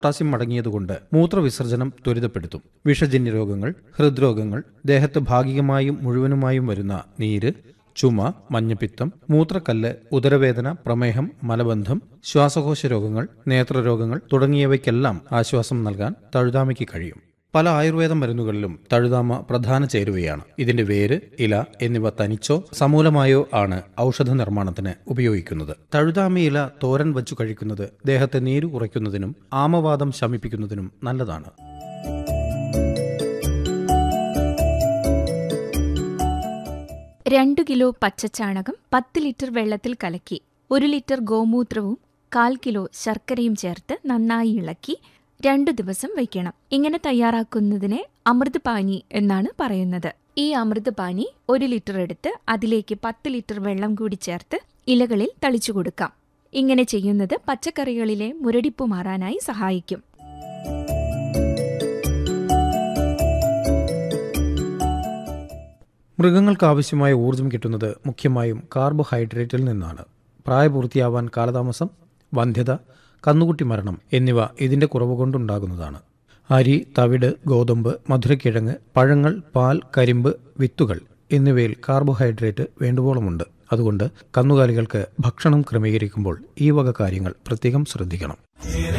potassium അടങ്ങിയതുകൊണ്ട് മൂത്രവിസർജനം ത്വരിതപ്പെടുത്തും വിഷജന്യ രോഗങ്ങൾ ഹൃദ്രോഗങ്ങൾ ദേഹത്ത് ഭാഗികമായും മുഴുവനുമായും വരുന്ന നീര് ചുമ മഞ്ഞപ്പിത്തം മൂത്രക്കല്ല് ഉദരവേദന പ്രമേഹം മലബന്ധം ശ്വാസകോശ രോഗങ്ങൾ നേത്രരോഗങ്ങൾ തുടങ്ങിയവയ്ക്കെല്ലാം ആശ്വാസം നൽകാൻ തഴുതാമയ്ക്ക് കഴിയും പല ആയുർവേദ മരുന്നുകളിലും തഴുതാമ പ്രധാന ചേരുവയാണ് ഇതിന്റെ വേര് ഇല എന്നിവ തനിച്ചോ സമൂലമായോ ആണ് ഔഷധ നിർമ്മാണത്തിന് ഉപയോഗിക്കുന്നത് തഴുതാമ ഇല തോരൻ വച്ചു കഴിക്കുന്നത് ദേഹത്തെ നീര് കുറയ്ക്കുന്നതിനും ആമവാദം ശമിപ്പിക്കുന്നതിനും നല്ലതാണ് രണ്ടു കിലോ പച്ചച്ചാണകം പത്ത് ലിറ്റർ വെള്ളത്തിൽ കലക്കി ഒരു ലിറ്റർ ഗോമൂത്രവും കാൽ കിലോ ശർക്കരയും ചേർത്ത് നന്നായി ഇളക്കി രണ്ടു ദിവസം വയ്ക്കണം ഇങ്ങനെ തയ്യാറാക്കുന്നതിനെ അമൃതപാനി എന്നാണ് പറയുന്നത് ഈ അമൃതപാനി ഒരു ലിറ്റർ എടുത്ത് അതിലേക്ക് പത്ത് ലിറ്റർ വെള്ളം കൂടി ചേർത്ത് ഇലകളിൽ തളിച്ചു കൊടുക്കാം ഇങ്ങനെ ചെയ്യുന്നത് പച്ചക്കറികളിലെ മുരടിപ്പ് മാറാനായി സഹായിക്കും മൃഗങ്ങൾക്ക് ആവശ്യമായ ഊർജം കിട്ടുന്നത് മുഖ്യമായും കാർബോഹൈഡ്രേറ്റിൽ നിന്നാണ് പ്രായപൂർത്തിയാവാൻ കാലതാമസം വന്ധ്യത കന്നുകുട്ടി മരണം എന്നിവ ഇതിന്റെ കുറവ് കൊണ്ടുണ്ടാകുന്നതാണ് അരി തവിട് ഗോതമ്പ് മധുരക്കിഴങ്ങ് പഴങ്ങൾ പാൽ കരിമ്പ് വിത്തുകൾ എന്നിവയിൽ കാർബോഹൈഡ്രേറ്റ് വേണ്ടുവോളമുണ്ട് അതുകൊണ്ട് കന്നുകാലികൾക്ക് ഭക്ഷണം ക്രമീകരിക്കുമ്പോൾ ഈ വക കാര്യങ്ങൾ പ്രത്യേകം ശ്രദ്ധിക്കണം